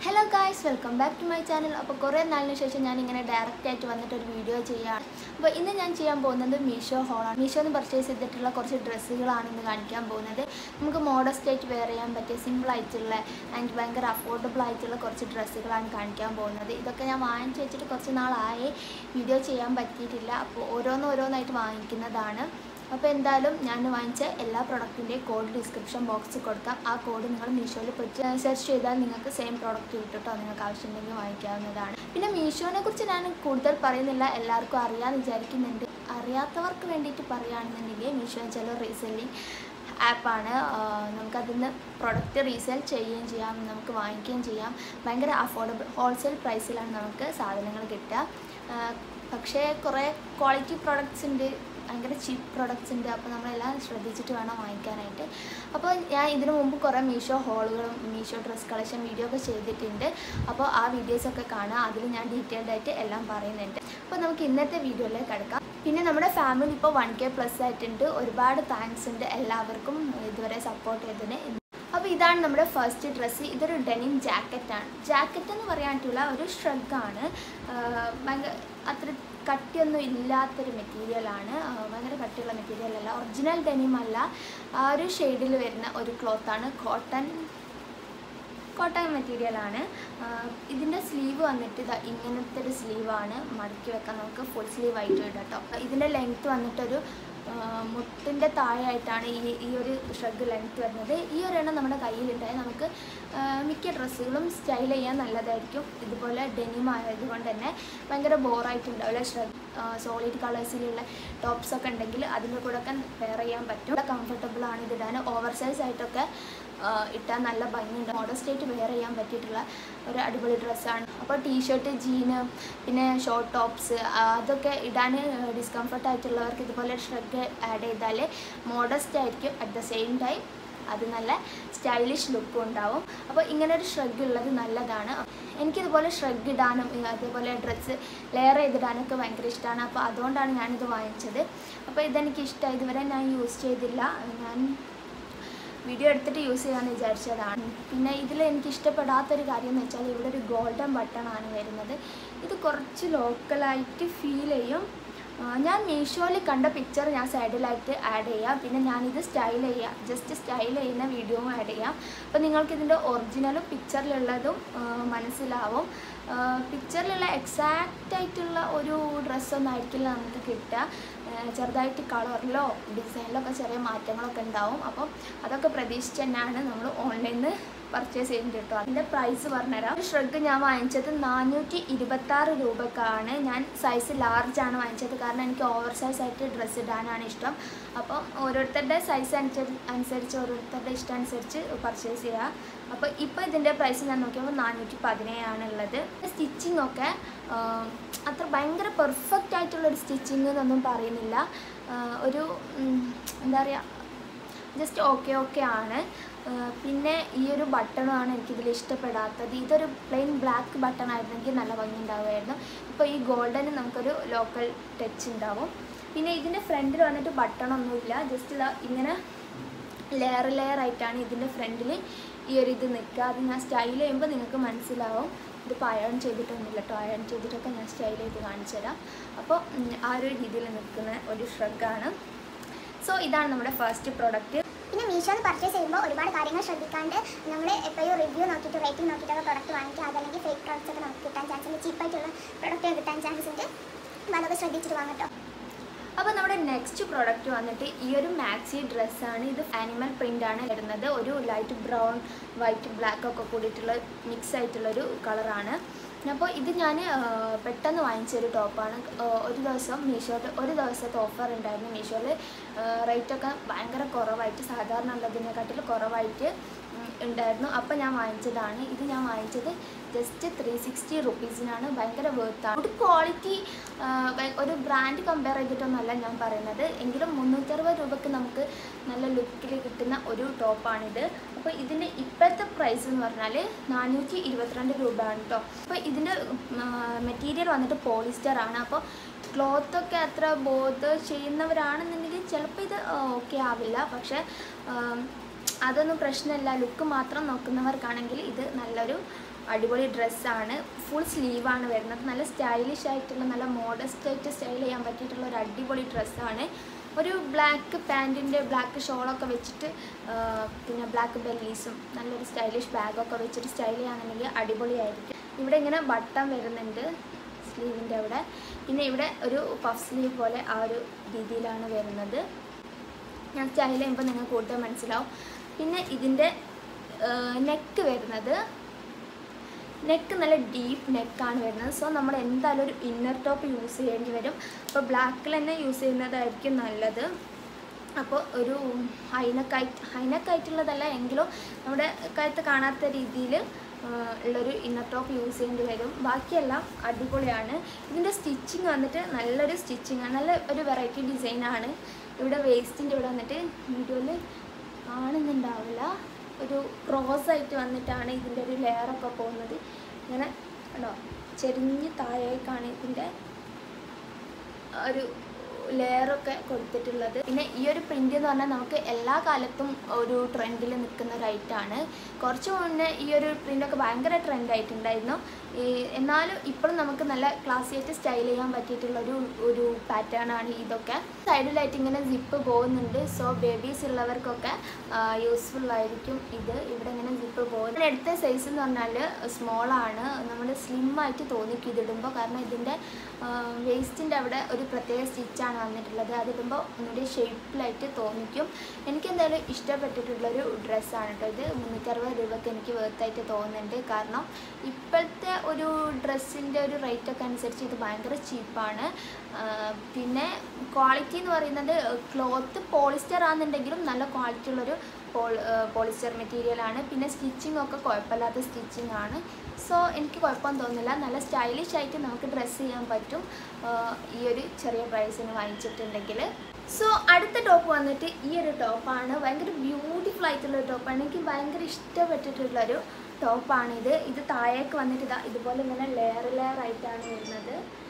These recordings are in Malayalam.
hello guys welcome back to my channel അപ്പോൾ കുറേ നാളിന് ശേഷം ഞാൻ ഇങ്ങനെ ഡയറക്റ്റ് ആയിട്ട് വന്നിട്ട് ഒരു വീഡിയോ ചെയ്യുകയാണ് അപ്പോൾ ഇന്ന് ഞാൻ ചെയ്യാൻ പോകുന്നത് മീഷോ ഹോളാണ് മീഷോന്ന് പർച്ചേസ് ചെയ്തിട്ടുള്ള കുറച്ച് ഡ്രസ്സുകളാണ് ഇന്ന് കാണിക്കാൻ പോകുന്നത് നമുക്ക് മോഡസ്റ്റ് ആയിട്ട് വെയർ ചെയ്യാൻ പറ്റിയ സിമ്പിൾ ആയിട്ടുള്ള ആൻഡ് ഭയങ്കര അഫോർഡബിൾ ആയിട്ടുള്ള കുറച്ച് ഡ്രസ്സുകളാണ് കാണിക്കാൻ പോകുന്നത് ഇതൊക്കെ ഞാൻ വാങ്ങിച്ച് വെച്ചിട്ട് കുറച്ച് നാളായി വീഡിയോ ചെയ്യാൻ പറ്റിയിട്ടില്ല അപ്പോൾ ഓരോന്ന് ഓരോന്നായിട്ട് വാങ്ങിക്കുന്നതാണ് അപ്പോൾ എന്തായാലും ഞാൻ വാങ്ങിച്ച എല്ലാ പ്രൊഡക്റ്റിൻ്റെയും കോഡ് ഡിസ്ക്രിപ്ഷൻ ബോക്സിൽ കൊടുക്കാം ആ കോഡ് നിങ്ങൾ മീഷോയിൽ പോയിട്ട് സെർച്ച് ചെയ്താൽ നിങ്ങൾക്ക് സെയിം പ്രോഡക്റ്റ് കിട്ടുട്ടോ നിങ്ങൾക്ക് ആവശ്യമുണ്ടെങ്കിൽ വാങ്ങിക്കാവുന്നതാണ് പിന്നെ മീഷോനെ കുറിച്ച് ഞാൻ കൂടുതൽ പറയുന്നില്ല എല്ലാവർക്കും അറിയാമെന്ന് വിചാരിക്കുന്നുണ്ട് അറിയാത്തവർക്ക് വേണ്ടിയിട്ട് പറയുകയാണെന്നുണ്ടെങ്കിൽ മീഷോ ചില റീസെല്ലിങ് ആപ്പാണ് നമുക്കതിൽ നിന്ന് പ്രൊഡക്റ്റ് റീസെൽ ചെയ്യുകയും ചെയ്യാം നമുക്ക് വാങ്ങിക്കുകയും ചെയ്യാം ഭയങ്കര അഫോർഡബിൾ ഹോൾസെയിൽ പ്രൈസിലാണ് നമുക്ക് സാധനങ്ങൾ കിട്ടുക ആ, പക്ഷേ കുറേ ക്വാളിറ്റി പ്രോഡക്റ്റ്സ് ഉണ്ട് ഭയങ്കര ചീപ്പ് പ്രോഡക്റ്റ്സ് ഉണ്ട് അപ്പോൾ നമ്മളെല്ലാം ശ്രദ്ധിച്ചിട്ട് വേണം വാങ്ങിക്കാനായിട്ട് അപ്പോൾ ഞാൻ ഇതിനു മുമ്പ് കുറേ മീഷോ ഹോളുകളും മീഷോ ഡ്രസ് കളക്ഷൻ വീഡിയോ ഒക്കെ ചെയ്തിട്ടുണ്ട് അപ്പോൾ ആ വീഡിയോസൊക്കെ കാണാം അതിൽ ഞാൻ ഡീറ്റെയിൽഡ് ആയിട്ട് എല്ലാം പറയുന്നുണ്ട് അപ്പോൾ നമുക്ക് ഇന്നത്തെ വീഡിയോയിലേക്ക് കിടക്കാം പിന്നെ നമ്മുടെ ഫാമിലി ഇപ്പോൾ വൺ കെ പ്ലസ് ആയിട്ടുണ്ട് ഒരുപാട് താങ്ക്സ് ഉണ്ട് എല്ലാവർക്കും ഇതുവരെ സപ്പോർട്ട് ചെയ്തതിന് അപ്പോൾ ഇതാണ് നമ്മുടെ ഫസ്റ്റ് ഡ്രസ്സ് ഇതൊരു ഡെനിം ജാക്കറ്റാണ് ജാക്കറ്റ് എന്ന് പറയാനായിട്ടുള്ള ഒരു ഷ്രഗാണ് ഭയങ്കര അത്ര കട്ടിയൊന്നും ഇല്ലാത്തൊരു മെറ്റീരിയലാണ് ഭയങ്കര കട്ടിയുള്ള മെറ്റീരിയൽ അല്ല ഒറിജിനൽ ഡെനിം അല്ല ആ ഒരു ഷെയ്ഡിൽ വരുന്ന ഒരു ക്ലോത്താണ് കോട്ടൺ കോട്ടൺ മെറ്റീരിയലാണ് ഇതിൻ്റെ സ്ലീവ് വന്നിട്ട് ഇതാ ഇങ്ങനത്തെ ഒരു സ്ലീവാണ് മടക്കി വെക്കാൻ നമുക്ക് ഫുൾ സ്ലീവ് ആയിട്ട് ഇടാം കേട്ടോ ഇതിൻ്റെ ലെങ്ത്ത് വന്നിട്ടൊരു മുട്ടിൻ്റെ താഴെയായിട്ടാണ് ഈ ഈ ഒരു ഷ്രഗ് ലെങ്ത്ത് വരുന്നത് ഈ ഒരെണ്ണം നമ്മുടെ കയ്യിലുണ്ടായാൽ നമുക്ക് ആ, മിക്ക ഡ്രസ്സുകളും സ്റ്റൈൽ ചെയ്യാൻ നല്ലതായിരിക്കും ഇതുപോലെ ഡെനിം ആയതുകൊണ്ട് തന്നെ ഭയങ്കര ബോറായിട്ടുണ്ടാവില്ല ഷ്രഗ് സോളിഡ് കളേഴ്സിലുള്ള ടോപ്സ് ഒക്കെ ഉണ്ടെങ്കിൽ അതിൻ്റെ കൂടെ ഒക്കെ വെയർ ചെയ്യാൻ പറ്റും കംഫർട്ടബിൾ ആണ് ഇതിടാൻ ഓവർ സൈസ് ആയിട്ടൊക്കെ ആ, ഇട്ടാൽ നല്ല ഭംഗിയുണ്ട് മോഡസ്റ്റ് ആയിട്ട് വെയർ ചെയ്യാൻ പറ്റിയിട്ടുള്ള ഒരു അടിപൊളി ഡ്രസ്സാണ് അപ്പോൾ ടീഷർട്ട് ജീന് പിന്നെ ഷോർട്ട് ടോപ്സ് അതൊക്കെ ഇടാൻ ഡിസ്കംഫർട്ട് ആയിട്ടുള്ളവർക്ക് ഇതുപോലെ ഷ്രഗ് ആഡ് ചെയ്താൽ മോഡസ്റ്റ് ആയിരിക്കും അറ്റ് ദ സെയിം ടൈം അത് നല്ല സ്റ്റൈലിഷ് ലുക്കും ഉണ്ടാവും അപ്പോൾ ഇങ്ങനെ ഒരു ഷ്രഗ് ഉള്ളത് നല്ലതാണ് എനിക്കിതുപോലെ ഷ്രഗ് ഇടാനും ഇ- അതേപോലെ ഡ്രസ്സ് ലെയർ ചെയ്തിടാനൊക്കെ ഭയങ്കര ഇഷ്ടമാണ് അപ്പോൾ അതുകൊണ്ടാണ് ഞാനിത് വാങ്ങിച്ചത് അപ്പോൾ ഇതെനിക്ക് ഇഷ്ടമായി ഇതുവരെ ഞാൻ യൂസ് ചെയ്തില്ല ഞാൻ വീഡിയോ എടുത്തിട്ട് യൂസ് ചെയ്യാമെന്ന് വിചാരിച്ചതാണ് പിന്നെ ഇതിൽ എനിക്ക് ഇഷ്ടപ്പെടാത്തൊരു കാര്യം എന്ന് വെച്ചാൽ ഇവിടെ ഒരു ഗോൾഡൻ ബട്ടൺ ആണ് വരുന്നത് ഇത് കുറച്ച് ലോക്കലായിട്ട് ഫീൽ ചെയ്യും ആ, ഞാൻ മീഷോയിൽ കണ്ട പിക്ചർ ഞാൻ സൈഡിലായിട്ട് ആഡ് ചെയ്യാം പിന്നെ ഞാനിത് സ്റ്റൈൽ ചെയ്യാം ജസ്റ്റ് സ്റ്റൈൽ ചെയ്യുന്ന വീഡിയോയും ആഡ് ചെയ്യാം അപ്പോൾ നിങ്ങൾക്ക് ഇതിൻ്റെ ഒറിജിനലും പിക്ചറിലുള്ളതും ആ, മനസ്സിലാവും പിക്ചറിലുള്ള എക്സാക്റ്റ് ആയിട്ടുള്ള ഒരു ഡ്രസ്സൊന്നും ആയിരിക്കില്ല നമുക്ക് കിട്ടുക ആ, ചെറുതായിട്ട് കളറിലോ ഡിസൈനിലോ ഒക്കെ ചെറിയ മാറ്റങ്ങളൊക്കെ ഉണ്ടാവും അപ്പം അതൊക്കെ പ്രതീക്ഷിച്ച് തന്നെയാണ് നമ്മൾ ഓൺലൈനിൽ നിന്ന് പർച്ചേസ് ചെയ്യുന്നത് കേട്ടോ അതിൻ്റെ പ്രൈസ് പറഞ്ഞുതരാം ഷ്രഗ് ഞാൻ വാങ്ങിച്ചത് നാനൂറ്റി ഇരുപത്താറ് രൂപക്കാണ് ഞാൻ സൈസ് ലാർജ് ആണ് വാങ്ങിച്ചത് കാരണം എനിക്ക് ഓവർ സൈസ് ആയിട്ട് ഡ്രസ്സ് ഇടാനാണ് ഇഷ്ടം അപ്പം ഓരോരുത്തരുടെ സൈസ് അനുസരിച്ച് അനുസരിച്ച് ഓരോരുത്തരുടെ ഇഷ്ടം അനുസരിച്ച് പർച്ചേസ് ചെയ്യുക അപ്പോൾ ഇപ്പോൾ ഇതിൻ്റെ പ്രൈസ് ഞാൻ നോക്കിയപ്പോൾ നാനൂറ്റി പതിനേഴാണ് ഉള്ളത് സ്റ്റിച്ചിങ് ഒക്കെ ആ, അത്ര ഭയങ്കര പെർഫെക്റ്റ് ആയിട്ടുള്ളൊരു സ്റ്റിച്ചിങ് എന്നൊന്നും പറയുന്നില്ല ആ, ഒരു ഉം, എന്താ പറയുക ജസ്റ്റ് ഓക്കെ ഓക്കെ ആണ് ആ, പിന്നെ ഈ ഒരു ബട്ടണാണ് എനിക്കിതിൽ ഇഷ്ടപ്പെടാത്തത് ഇതൊരു പ്ലെയിൻ ബ്ലാക്ക് ബട്ടൺ ആയിരുന്നെങ്കിൽ നല്ല ഭംഗി ഉണ്ടാവുമായിരുന്നു ഇപ്പോൾ ഈ ഗോൾഡന് നമുക്കൊരു ലോക്കൽ ടച്ച് ഉണ്ടാവും പിന്നെ ഇതിൻ്റെ ഫ്രണ്ടിൽ വന്നിട്ട് ബട്ടണൊന്നുമില്ല ജസ്റ്റ് ഇതാ ഇങ്ങനെ ലെയർ ലെയർ ആയിട്ടാണ് ഇതിൻ്റെ ഫ്രണ്ടിൽ ഈ ഒരു ഇത് നിൽക്കുക അത് ഞാൻ സ്റ്റൈൽ ചെയ്യുമ്പോൾ നിങ്ങൾക്ക് മനസ്സിലാവും ഇതിപ്പോൾ അയൺ ചെയ്തിട്ടൊന്നുമില്ല കേട്ടോ അയൺ ചെയ്തിട്ടൊക്കെ ഞാൻ സ്റ്റൈൽ ചെയ്ത് കാണിച്ചു തരാം അപ്പോൾ ഉം, ആ ഒരു രീതിയിൽ നിൽക്കുന്ന ഒരു ഷ്രഗാണ് സോ ഇതാണ് നമ്മുടെ ഫസ്റ്റ് പ്രോഡക്റ്റ് പിന്നെ മീഷോന്ന് പർച്ചേസ് ചെയ്യുമ്പോൾ ഒരുപാട് കാര്യങ്ങൾ ശ്രദ്ധിക്കാണ്ട് നമ്മൾ എപ്പോഴും റിവ്യൂ നോക്കിയിട്ട് റേറ്റിംഗ് നോക്കിയിട്ടൊക്കെ പ്രൊഡക്റ്റ് വാങ്ങിക്കുക അതല്ലെങ്കിൽ ഫേക്ക് പ്രോഡക്റ്റ്സ് ഒക്കെ നമുക്ക് കിട്ടാൻ ചാൻസ് ഉണ്ട് ചീപ്പായിട്ടുള്ള പ്രൊഡക്റ്റ് കിട്ടാൻ ചാൻസ് ഉണ്ട് അപ്പോൾ അതൊക്കെ ശ്രദ്ധിച്ചിട്ട് വാങ്ങട്ടോ അപ്പോൾ നമ്മുടെ നെക്സ്റ്റ് പ്രോഡക്റ്റ് വന്നിട്ട് ഈ ഒരു മാക്സി ഡ്രസ്സാണ് ഇത് ആനിമൽ പ്രിൻ്റ് ആണ് വരുന്നത് ഒരു ലൈറ്റ് ബ്രൗൺ വൈറ്റ് ബ്ലാക്ക് ഒക്കെ കൂടിയിട്ടുള്ള മിക്സ് ആയിട്ടുള്ളൊരു കളറാണ് അപ്പോൾ ഇത് ഞാൻ പെട്ടെന്ന് വാങ്ങിച്ചൊരു ടോപ്പാണ് ഒരു ദിവസം മീഷോയിൽ ഒരു ദിവസത്തെ ഓഫർ ഉണ്ടായിരുന്നു മീഷോയിൽ റേറ്റൊക്കെ ഭയങ്കര കുറവായിട്ട് സാധാരണ ഉള്ളതിനെക്കാട്ടിൽ കുറവായിട്ട് ഉം, ഉണ്ടായിരുന്നു അപ്പോൾ ഞാൻ വാങ്ങിച്ചതാണ് ഇത് ഞാൻ വാങ്ങിച്ചത് ജസ്റ്റ് ത്രീ സിക്സ്റ്റി റുപ്പീസിനാണ് ഭയങ്കര വേർത്താണ് ഒരു ക്വാളിറ്റി ഒരു ബ്രാൻഡ് കമ്പയർ ചെയ്തിട്ടൊന്നുമല്ല ഞാൻ പറയുന്നത് എങ്കിലും മുന്നൂറ്ററുപത് രൂപയ്ക്ക് നമുക്ക് നല്ല ലുക്കിൽ കിട്ടുന്ന ഒരു ടോപ്പാണിത് അപ്പോൾ ഇതിൻ്റെ ഇപ്പോഴത്തെ പ്രൈസ് എന്ന് പറഞ്ഞാൽ നാനൂറ്റി ഇരുപത്തിരണ്ട് രൂപയാണ് കേട്ടോ അപ്പോൾ ഇതിൻ്റെ മെറ്റീരിയൽ വന്നിട്ട് പോളിസ്റ്റർ ആണ് അപ്പോൾ ക്ലോത്തൊക്കെ അത്ര ബോധ ചെയ്യുന്നവരാണെന്നുണ്ടെങ്കിൽ ചിലപ്പോൾ ഇത് ഓക്കെ ആവില്ല പക്ഷേ ആം, അതൊന്നും പ്രശ്നമില്ല ലുക്ക് മാത്രം നോക്കുന്നവർക്കാണെങ്കിൽ ഇത് നല്ലൊരു അടിപൊളി ഡ്രസ്സാണ് ഫുൾ സ്ലീവാണ് വരുന്നത് നല്ല സ്റ്റൈലിഷ് ആയിട്ടുള്ള നല്ല മോഡസ്റ്റ് ആയിട്ട് സ്റ്റൈൽ ചെയ്യാൻ പറ്റിയിട്ടുള്ള ഒരു അടിപൊളി ഡ്രസ്സാണ് ഒരു ബ്ലാക്ക് പാൻറ്റിൻ്റെ ബ്ലാക്ക് ഷോളൊക്കെ വെച്ചിട്ട് ആ, പിന്നെ ബ്ലാക്ക് ബെല്ലീസും നല്ലൊരു സ്റ്റൈലിഷ് ബാഗൊക്കെ വെച്ചിട്ട് സ്റ്റൈൽ ചെയ്യാന്നുണ്ടെങ്കിൽ അടിപൊളിയായിരിക്കും ഇവിടെ ഇങ്ങനെ ബട്ടൺ വരുന്നുണ്ട് സ്ലീവിൻ്റെ അവിടെ പിന്നെ ഇവിടെ ഒരു പഫ് സ്ലീവ് പോലെ ആ ഒരു രീതിയിലാണ് വരുന്നത് ഞാൻ സ്റ്റൈൽ ചെയ്യുമ്പോൾ നിങ്ങൾക്ക് കൂടുതൽ മനസ്സിലാവും പിന്നെ ഇതിൻ്റെ നെക്ക് വരുന്നത് നെക്ക് നല്ല ഡീപ്പ് നെക്കാണ് വരുന്നത് സോ നമ്മൾ എന്തായാലും ഒരു ഇന്നർ ടോപ്പ് യൂസ് ചെയ്യേണ്ടി വരും അപ്പോൾ ബ്ലാക്കിൽ തന്നെ യൂസ് ചെയ്യുന്നതായിരിക്കും നല്ലത് അപ്പോൾ ഒരു ഹൈനക്കായിട്ട് ഹൈനക്കായിട്ടുള്ളതല്ല എങ്കിലും നമ്മുടെ കഴുത്ത് കാണാത്ത രീതിയിൽ ഉള്ളൊരു ഇന്നർ ടോപ്പ് യൂസ് ചെയ്യേണ്ടി വരും ബാക്കിയെല്ലാം അടിപൊളിയാണ് ഇതിൻ്റെ സ്റ്റിച്ചിങ് വന്നിട്ട് നല്ലൊരു സ്റ്റിച്ചിങ് ആണ് നല്ല ഒരു വെറൈറ്റി ഡിസൈനാണ് ഇവിടെ വേസ്റ്റിൻ്റെ ഇവിടെ വന്നിട്ട് വീഡിയോയിൽ കാണുന്നുണ്ടാവില്ല ഒരു ക്രോസ് ആയിട്ട് വന്നിട്ടാണ് ഇതിൻ്റെ ഒരു ലെയറൊക്കെ പോകുന്നത് ഇങ്ങനെ കണ്ടോ ചെരിഞ്ഞ് താഴേക്കാണ് ഇതിൻ്റെ ഒരു ലെയറൊക്കെ കൊടുത്തിട്ടുള്ളത് പിന്നെ ഈ ഒരു പ്രിൻ്റ് എന്ന് പറഞ്ഞാൽ നമുക്ക് എല്ലാ കാലത്തും ഒരു ട്രെൻഡിൽ നിൽക്കുന്ന ഒരു ഐറ്റാണ് കുറച്ച് മുന്നേ ഈ ഒരു പ്രിൻ്റൊക്കെ ഭയങ്കര ട്രെൻഡായിട്ടുണ്ടായിരുന്നു ഈ എന്നാലും ഇപ്പോഴും നമുക്ക് നല്ല ക്ലാസ്സി ആയിട്ട് സ്റ്റൈൽ ചെയ്യാൻ പറ്റിയിട്ടുള്ള ഒരു ഒരു പാറ്റേൺ ആണ് ഇതൊക്കെ സൈഡിലായിട്ട് ഇങ്ങനെ സിപ്പ് പോകുന്നുണ്ട് സോ ബേബീസ് ഉള്ളവർക്കൊക്കെ യൂസ്ഫുൾ ആയിരിക്കും ഇത് ഇവിടെ ഇങ്ങനെ സിപ്പ് പോകുന്നത് ഞാൻ എടുത്ത സൈസ് എന്ന് പറഞ്ഞാൽ സ്മോൾ ആണ് നമ്മൾ സ്ലിം ആയിട്ട് തോന്നിക്കും ഇതിടുമ്പോൾ കാരണം ഇതിൻ്റെ വേസ്റ്റിൻ്റെ അവിടെ ഒരു പ്രത്യേക സ്റ്റിച്ചാണ് വന്നിട്ടുള്ളത് അതിടുമ്പോൾ ഒന്നുകൂടി ഷേപ്പിലായിട്ട് തോന്നിക്കും എനിക്ക് എന്തായാലും ഇഷ്ടപ്പെട്ടിട്ടുള്ളൊരു ഡ്രസ്സാണ് കേട്ടോ ഇത് മുന്നൂറ്ററുപത് രൂപയ്ക്ക് എനിക്ക് വേർത്തായിട്ട് തോന്നുന്നുണ്ട് കാരണം ഇപ്പോഴത്തെ ഒരു ഡ്രസ്സിൻ്റെ ഒരു റേറ്റ് ഒക്കെ അനുസരിച്ച് ഇത് ഭയങ്കര ചീപ്പാണ് പിന്നെ ക്വാളിറ്റി എന്ന് പറയുന്നത് ക്ലോത്ത് പോളിസ്റ്റർ ആണെന്നുണ്ടെങ്കിലും നല്ല ക്വാളിറ്റി ഉള്ളൊരു പോൾ പോളിസ്റ്റർ മെറ്റീരിയലാണ് പിന്നെ സ്റ്റിച്ചിങ് ഒക്കെ കുഴപ്പമില്ലാത്ത സ്റ്റിച്ചിങ് ആണ് സോ എനിക്ക് കുഴപ്പമൊന്നും തോന്നുന്നില്ല നല്ല സ്റ്റൈലിഷ് ആയിട്ട് നമുക്ക് ഡ്രസ്സ് ചെയ്യാൻ പറ്റും ആ, ഈ ഒരു ചെറിയ പ്രൈസിന് വാങ്ങിച്ചിട്ടുണ്ടെങ്കിൽ സോ അടുത്ത ടോപ്പ് വന്നിട്ട് ഈ ഒരു ടോപ്പാണ് ഭയങ്കര ബ്യൂട്ടിഫുൾ ആയിട്ടുള്ള ഒരു ടോപ്പാണ് എനിക്ക് ഭയങ്കര ഇഷ്ടപ്പെട്ടിട്ടുള്ളൊരു ടോപ്പാണിത് ഇത് താഴേക്ക് വന്നിട്ട് ഇതാ ഇതുപോലെ ഇങ്ങനെ ലെയർ ലെയർ ആയിട്ടാണ് വരുന്നത്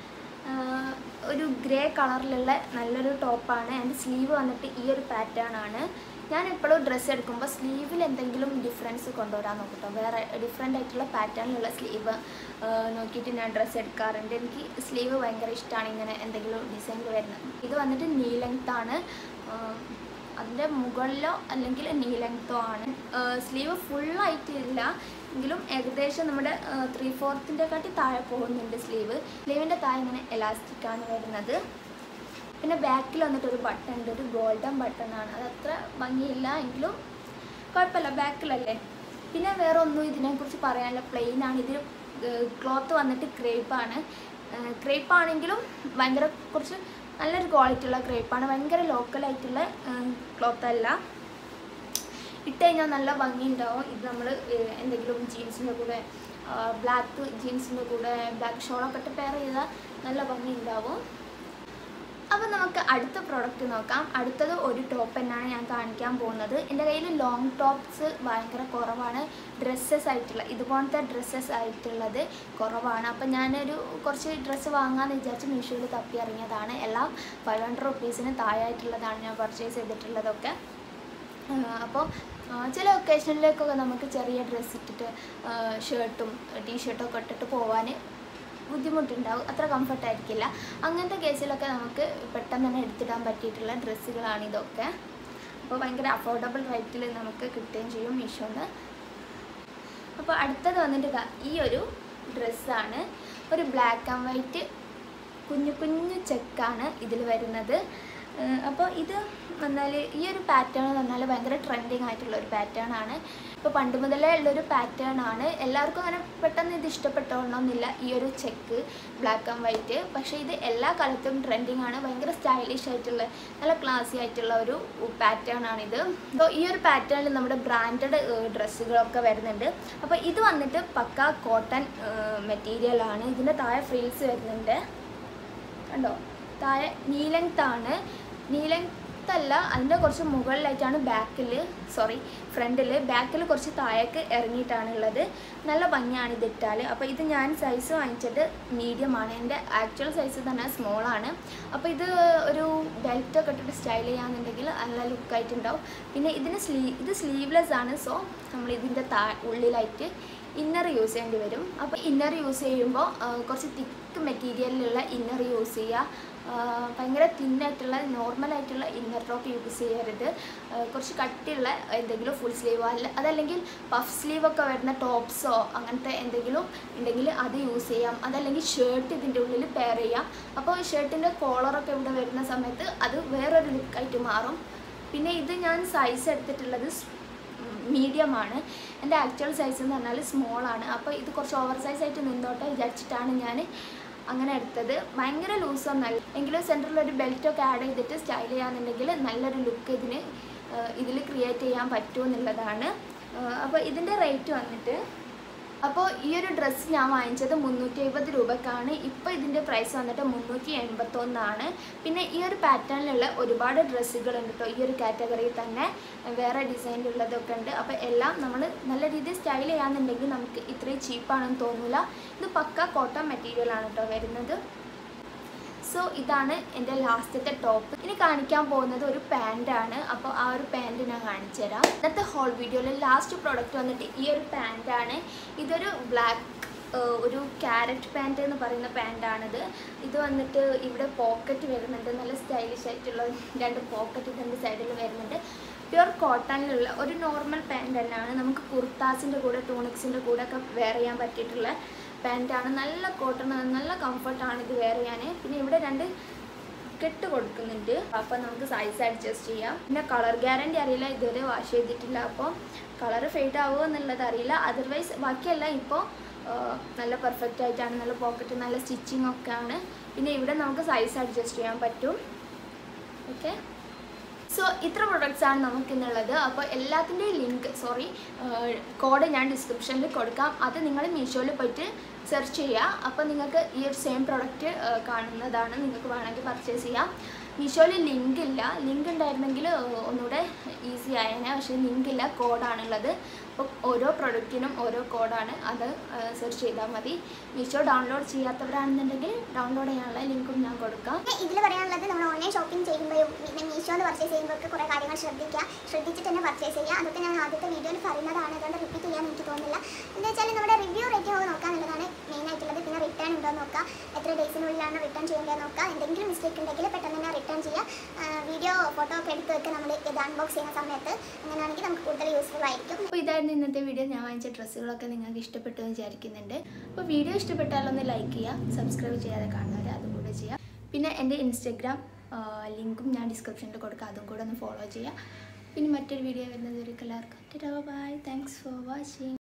ആഹ് ഒരു ഗ്രേ കളറിലുള്ള നല്ലൊരു ടോപ്പാണ് എൻ്റെ സ്ലീവ് വന്നിട്ട് ഈ ഒരു പാറ്റേൺ ആണ് ഞാൻ എപ്പോഴും ഡ്രസ്സ് എടുക്കുമ്പോൾ സ്ലീവിൽ എന്തെങ്കിലും ഡിഫറൻസ് കൊണ്ടുവരാൻ നോക്കട്ടോ വേറെ ഡിഫറെൻ്റ് ആയിട്ടുള്ള പാറ്റേണിലുള്ള സ്ലീവ് നോക്കിയിട്ട് ഞാൻ ഡ്രസ്സ് എടുക്കാറുണ്ട് എനിക്ക് സ്ലീവ് ഭയങ്കര ഇഷ്ടമാണ് ഇങ്ങനെ എന്തെങ്കിലും ഡിസൈൻ വരുന്നത് ഇത് വന്നിട്ട് നീ ലെങ്ത് ആണ് ആഹ് അതിൻ്റെ മുകളിലോ അല്ലെങ്കിൽ നീ ലെങ്ത്തോ ആണ് സ്ലീവ് ഫുള്ളായിട്ട് ഇല്ല എങ്കിലും ഏകദേശം നമ്മുടെ ത്രീ ഫോർത്തിൻ്റെ കാട്ടി താഴെ പോകുന്നുണ്ട് സ്ലീവ് സ്ലീവിൻ്റെ താഴെ ഇങ്ങനെ എലാസ്റ്റിക് ആണ് വരുന്നത് പിന്നെ ബാക്കിൽ വന്നിട്ട് ഒരു ബട്ടൺ ഉണ്ട് ഒരു ഗോൾഡൻ ബട്ടൺ ആണ് അത് അത്ര ഭംഗിയില്ല എങ്കിലും കുഴപ്പമില്ല ബാക്കിലല്ലേ പിന്നെ വേറെ ഒന്നും ഇതിനെക്കുറിച്ച് പറയാനില്ല പ്ലെയിൻ ആണ് ഇതിൽ ക്ലോത്ത് വന്നിട്ട് ക്രേപ്പാണ് ക്രേപ്പ് ആണെങ്കിലും ഭയങ്കര കുറച്ച് നല്ലൊരു ക്വാളിറ്റി ഉള്ള ക്രേപ്പാണ് ഭയങ്കര ലോക്കലായിട്ടുള്ള ക്ലോത്ത് അല്ല ഇട്ട് കഴിഞ്ഞാൽ നല്ല ഭംഗി ഉണ്ടാവും ഇത് നമ്മൾ എന്തെങ്കിലും ജീൻസിൻ്റെ കൂടെ ബ്ലാക്ക് ജീൻസിൻ്റെ കൂടെ ബ്ലാക്ക് ഷോളൊക്കെ ഇട്ട് പെയർ ചെയ്താൽ നല്ല ഭംഗി ഉണ്ടാവും അപ്പോൾ നമുക്ക് അടുത്ത പ്രോഡക്റ്റ് നോക്കാം അടുത്തത് ഒരു ടോപ്പ് തന്നെയാണ് ഞാൻ കാണിക്കാൻ പോകുന്നത് എൻ്റെ കയ്യിൽ ലോങ് ടോപ്സ് ഭയങ്കര കുറവാണ് ഡ്രസ്സസ് ആയിട്ടുള്ള ഇതുപോലത്തെ ഡ്രസ്സസ് ആയിട്ടുള്ളത് കുറവാണ് അപ്പോൾ ഞാനൊരു കുറച്ച് ഡ്രസ്സ് വാങ്ങാമെന്ന് വിചാരിച്ച് മീഷോയിൽ തപ്പി ഇറങ്ങിയതാണ് എല്ലാം ഫൈവ് ഹൺഡ്രഡ് റുപ്പീസിന് താഴായിട്ടുള്ളതാണ് ഞാൻ പർച്ചേസ് ചെയ്തിട്ടുള്ളതൊക്കെ അപ്പോൾ ചില ഒക്കേഷനിലേക്കൊക്കെ നമുക്ക് ചെറിയ ഡ്രസ്സ് ഇട്ടിട്ട് ഷർട്ടും ടീഷർട്ടൊക്കെ ഇട്ടിട്ട് പോകാൻ ബുദ്ധിമുട്ടുണ്ടാവും അത്ര കംഫർട്ട് ആയിരിക്കില്ല അങ്ങനത്തെ കേസിലൊക്കെ നമുക്ക് പെട്ടെന്ന് തന്നെ എടുത്തിടാൻ പറ്റിയിട്ടുള്ള ഡ്രസ്സുകളാണ് ഇതൊക്കെ അപ്പോൾ ഭയങ്കര അഫോർഡബിൾ റേറ്റിൽ നമുക്ക് കിട്ടുകയും ചെയ്യും മീഷോന്ന് അപ്പോൾ അടുത്തത് വന്നിട്ട് ദാ ഈ ഒരു ഡ്രസ്സാണ് ഒരു ബ്ലാക്ക് ആൻഡ് വൈറ്റ് കുഞ്ഞു കുഞ്ഞു ചെക്കാണ് ഇതിൽ വരുന്നത് അപ്പോൾ ഇത് വന്നാൽ ഈ ഒരു പാറ്റേൺ എന്ന് പറഞ്ഞാൽ ഭയങ്കര ട്രെൻഡിങ് ആയിട്ടുള്ള ഒരു പാറ്റേൺ ആണ് ഇപ്പോൾ പണ്ട് മുതലേ ഉള്ളൊരു പാറ്റേൺ ആണ് എല്ലാവർക്കും അങ്ങനെ പെട്ടെന്ന് ഇത് ഇഷ്ടപ്പെട്ടോളണമെന്നില്ല ഈ ഒരു ചെക്ക് ബ്ലാക്ക് ആൻഡ് വൈറ്റ് പക്ഷേ ഇത് എല്ലാ കാലത്തും ട്രെൻഡിങ് ആണ് ഭയങ്കര സ്റ്റൈലിഷ് ആയിട്ടുള്ള നല്ല ക്ലാസി ആയിട്ടുള്ള ഒരു പാറ്റേൺ ആണിത് അപ്പോൾ ഈ ഒരു പാറ്റേണിൽ നമ്മുടെ ബ്രാൻഡഡ് ഡ്രസ്സുകളൊക്കെ വരുന്നുണ്ട് അപ്പോൾ ഇത് വന്നിട്ട് പക്ക കോട്ടൺ മെറ്റീരിയൽ ആണ് ഇതിൻ്റെ താഴെ ഫ്രീൽസ് വരുന്നുണ്ട് കണ്ടോ താഴെ നീലങ്താണ് നീലങ്ത് അല്ല അതിൻ്റെ കുറച്ച് മുകളിലായിട്ടാണ് ബാക്കിൽ സോറി ഫ്രണ്ടിൽ ബാക്കിൽ കുറച്ച് താഴേക്ക് ഇറങ്ങിയിട്ടാണുള്ളത് നല്ല ഭംഗിയാണ് ഇത് ഇട്ടാൽ അപ്പോൾ ഇത് ഞാൻ സൈസ് വാങ്ങിച്ചിട്ട് മീഡിയം ആണ് എൻ്റെ ആക്ച്വൽ സൈസ് തന്നെ സ്മോൾ ആണ് അപ്പോൾ ഇത് ഒരു ബെൽറ്റൊക്കെ ഇട്ടിട്ട് സ്റ്റൈൽ ചെയ്യാന്നുണ്ടെങ്കിൽ നല്ല ലുക്കായിട്ടുണ്ടാവും പിന്നെ ഇതിന് സ്ലീ ഇത് സ്ലീവ്ലെസ് ആണ് സോ നമ്മൾ ഇതിൻ്റെ താ ഉള്ളിലായിട്ട് ഇന്നർ യൂസ് ചെയ്യേണ്ടി വരും അപ്പോൾ ഇന്നർ യൂസ് ചെയ്യുമ്പോൾ ആ, കുറച്ച് തിക്ക് മെറ്റീരിയലിലുള്ള ഇന്നർ യൂസ് ചെയ്യുക ആ, ഭയങ്കര തിന്നായിട്ടുള്ള നോർമലായിട്ടുള്ള ഇന്നർ ടോപ്പ് യൂസ് ചെയ്യരുത് ആ, കുറച്ച് കട്ടിയുള്ള എന്തെങ്കിലും ഫുൾ സ്ലീവോ അല്ല അതല്ലെങ്കിൽ പഫ് സ്ലീവൊക്കെ വരുന്ന ടോപ്സോ അങ്ങനത്തെ എന്തെങ്കിലും ഉണ്ടെങ്കിൽ അത് യൂസ് ചെയ്യാം അതല്ലെങ്കിൽ ഷർട്ട് ഇതിൻ്റെ ഉള്ളിൽ പെയർ ചെയ്യാം അപ്പോൾ ഷർട്ടിൻ്റെ കോളറൊക്കെ ഇവിടെ വരുന്ന സമയത്ത് അത് വേറൊരു ലുക്കായിട്ട് മാറും പിന്നെ ഇത് ഞാൻ സൈസ് എടുത്തിട്ടുള്ളത് മീഡിയമാണ് എൻ്റെ ആക്ച്വൽ സൈസ് എന്ന് പറഞ്ഞാൽ സ്മോൾ ആണ് അപ്പോൾ ഇത് കുറച്ച് ഓവർ സൈസ് ആയിട്ട് നിന്നോട്ടെ വിചാരിച്ചിട്ടാണ് ഞാൻ അങ്ങനെ എടുത്തത് ഭയങ്കര ലൂസൊന്നല്ല എങ്കിലും സെൻറ്ററിൽ ഒരു ബെൽറ്റൊക്കെ ആഡ് ചെയ്തിട്ട് സ്റ്റൈൽ ചെയ്യാന്നുണ്ടെങ്കിൽ നല്ലൊരു ലുക്ക് ഇതിന് ഇതിൽ ക്രിയേറ്റ് ചെയ്യാൻ പറ്റുമെന്നുള്ളതാണ് അപ്പോൾ ഇതിൻ്റെ റേറ്റ് വന്നിട്ട് അപ്പോൾ ഈ ഒരു ഡ്രസ്സ് ഞാൻ വാങ്ങിച്ചത് മുന്നൂറ്റി എഴുപത് രൂപക്കാണ് ഇപ്പോൾ ഇതിൻ്റെ പ്രൈസ് വന്നിട്ട് മുന്നൂറ്റി എൺപത്തൊന്നാണ് പിന്നെ ഈ ഒരു പാറ്റേണിലുള്ള ഒരുപാട് ഡ്രസ്സുകളുണ്ട് കേട്ടോ ഈ ഒരു കാറ്റഗറിയിൽ തന്നെ വേറെ ഡിസൈനിലുള്ളതൊക്കെ ഉണ്ട് അപ്പോൾ എല്ലാം നമ്മൾ നല്ല രീതിയിൽ സ്റ്റൈൽ ചെയ്യാന്നുണ്ടെങ്കിൽ നമുക്ക് ഇത്രയും ചീപ്പാണെന്ന് തോന്നില്ല ഇത് പക്ക കോട്ടൺ മെറ്റീരിയലാണ് കേട്ടോ വരുന്നത് സോ ഇതാണ് എൻ്റെ ലാസ്റ്റത്തെ ടോപ്പ് ഇനി കാണിക്കാൻ പോകുന്നത് ഒരു പാൻറ്റാണ് അപ്പോൾ ആ ഒരു പാൻറ്റ് ഞാൻ കാണിച്ചു തരാം ഇന്നത്തെ ഹോൾ വീഡിയോയിൽ ലാസ്റ്റ് പ്രോഡക്റ്റ് വന്നിട്ട് ഈ ഒരു പാൻറ്റാണ് ഇതൊരു ബ്ലാക്ക് ഒരു ക്യാരറ്റ് പാൻറ്റ് എന്ന് പറയുന്ന പാൻറ്റാണിത് ഇത് വന്നിട്ട് ഇവിടെ പോക്കറ്റ് വരുന്നുണ്ട് നല്ല സ്റ്റൈലിഷ് ആയിട്ടുള്ള രണ്ട് പോക്കറ്റ് രണ്ട് സൈഡിൽ വരുന്നുണ്ട് പ്യുർ കോട്ടണിലുള്ള ഒരു നോർമൽ പാൻറ് തന്നെയാണ് നമുക്ക് കുർത്താസിൻ്റെ കൂടെ ടൂണിക്സിൻ്റെ കൂടെ ഒക്കെ വെയർ ചെയ്യാൻ പറ്റിയിട്ടുള്ള പാൻറ്റാണ് നല്ല കോട്ടൺ നല്ല കംഫർട്ടാണ് ഇത് വെയർ ചെയ്യാൻ പിന്നെ ഇവിടെ രണ്ട് കെട്ട് കൊടുക്കുന്നുണ്ട് അപ്പോൾ നമുക്ക് സൈസ് അഡ്ജസ്റ്റ് ചെയ്യാം പിന്നെ കളർ ഗ്യാരണ്ടി അറിയില്ല ഇതുവരെ വാഷ് ചെയ്തിട്ടില്ല അപ്പോൾ കളർ ഫെയ്ഡ് ആവുമോ എന്നുള്ളത് അറിയില്ല അതർവൈസ് ബാക്കിയെല്ലാം ഇപ്പോൾ നല്ല പെർഫെക്റ്റ് ആയിട്ടാണ് നല്ല പോക്കറ്റ് നല്ല സ്റ്റിച്ചിങ് ഒക്കെ ആണ് പിന്നെ ഇവിടെ നമുക്ക് സൈസ് അഡ്ജസ്റ്റ് ചെയ്യാൻ പറ്റും ഓക്കെ സോ ഇത്ര പ്രൊഡക്ട്സ് ആണ് നമുക്കിന്നുള്ളത് അപ്പോൾ എല്ലാത്തിൻ്റെയും ലിങ്ക് സോറി കോഡ് ഞാൻ ഡിസ്ക്രിപ്ഷനിൽ കൊടുക്കാം അത് നിങ്ങൾ മീഷോയിൽ പോയിട്ട് സെർച്ച് ചെയ്യുക അപ്പോൾ നിങ്ങൾക്ക് ഈ ഒരു സെയിം പ്രൊഡക്റ്റ് കാണുന്നതാണ് നിങ്ങൾക്ക് വേണമെങ്കിൽ പർച്ചേസ് ചെയ്യാം മീഷോയിൽ ലിങ്ക് ഇല്ല ലിങ്ക് ഉണ്ടായിരുന്നെങ്കിൽ ഒന്നുകൂടെ ഈസി ആയേനെ പക്ഷേ ലിങ്ക് ഇല്ല കോഡാണുള്ളത് അപ്പോൾ ഓരോ പ്രൊഡക്റ്റിനും ഓരോ കോഡാണ് അത് സെർച്ച് ചെയ്താൽ മതി മീഷോ ഡൗൺലോഡ് ചെയ്യാത്തവരാണെന്നുണ്ടെങ്കിൽ ഡൗൺലോഡ് ചെയ്യാനുള്ള ലിങ്കും ഞാൻ കൊടുക്കാം ഇതിൽ പറയാനുള്ളത് നമ്മൾ ഓൺലൈൻ ഷോപ്പിംഗ് ചെയ്യുമ്പോഴും പിന്നെ മീഷോന്ന് പർച്ചേസ് ചെയ്യുമ്പോഴൊക്കെ കുറേ കാര്യങ്ങൾ ശ്രദ്ധിക്കുക ശ്രദ്ധിച്ചിട്ട് തന്നെ പർച്ചേസ് ചെയ്യുക അതൊക്കെ ഞാൻ ആദ്യത്തെ വീഡിയോയിൽ പറയുന്നതാണ് അതുകൊണ്ട് റിപ്പീറ്റ് ചെയ്യാൻ എനിക്ക് തോന്നുന്നില്ല എന്താ വെച്ചാൽ നമ്മുടെ റിവ്യൂ റേറ്റിംഗ് ഒക്കെ നോക്കാന്നുള്ളതാണ് മെയിൻ ആയിട്ടുള്ളത് പിന്നെ റിട്ടേൺ ഉണ്ടോ എന്ന് നോക്കുക എത്ര ഡേയ്സിനുള്ളിലാണ് റിട്ടേൺ ചെയ്യേണ്ടത് നോക്കുക എന്തെങ്കിലും മിസ്റ്റേക്ക് ഉണ്ടെങ്കിൽ പെട്ടെന്ന് തന്നെ റിട്ടേൺ ചെയ്യുക വീഡിയോ ഫോട്ടോ ഒക്കെ എടുത്ത് വെക്കുക നമ്മൾ ഇത് അൺബോക്സ് ചെയ്യുന്ന സമയത്ത് അങ്ങനെയാണെങ്കിൽ നമുക്ക് കൂടുതൽ യൂസ്ഫുൾ ആയിരിക്കും അപ്പോൾ ഇതായിരുന്നു ഇന്നത്തെ വീഡിയോ ഞാൻ വാങ്ങിച്ച ഡ്രസ്സുകളൊക്കെ നിങ്ങൾക്ക് ഇഷ്ടപ്പെട്ടു എന്ന് വിചാരിക്കുന്നുണ്ട് അപ്പോൾ വീഡിയോ ഇഷ്ടപ്പെട്ടാലൊന്ന് ലൈക്ക് ചെയ്യുക സബ്സ്ക്രൈബ് ചെയ്യാതെ കാണുന്നവർ അതും കൂടെ ചെയ്യുക പിന്നെ എൻ്റെ ഇൻസ്റ്റഗ്രാം ലിങ്കും ഞാൻ ഡിസ്ക്രിപ്ഷനിൽ കൊടുക്കാം അതും കൂടെ ഒന്ന് ഫോളോ ചെയ്യുക പിന്നെ മറ്റൊരു വീഡിയോ വരുന്നത് വരെ എല്ലാവർക്കും ബൈ താങ്ക്സ് ഫോർ വാച്ചിങ്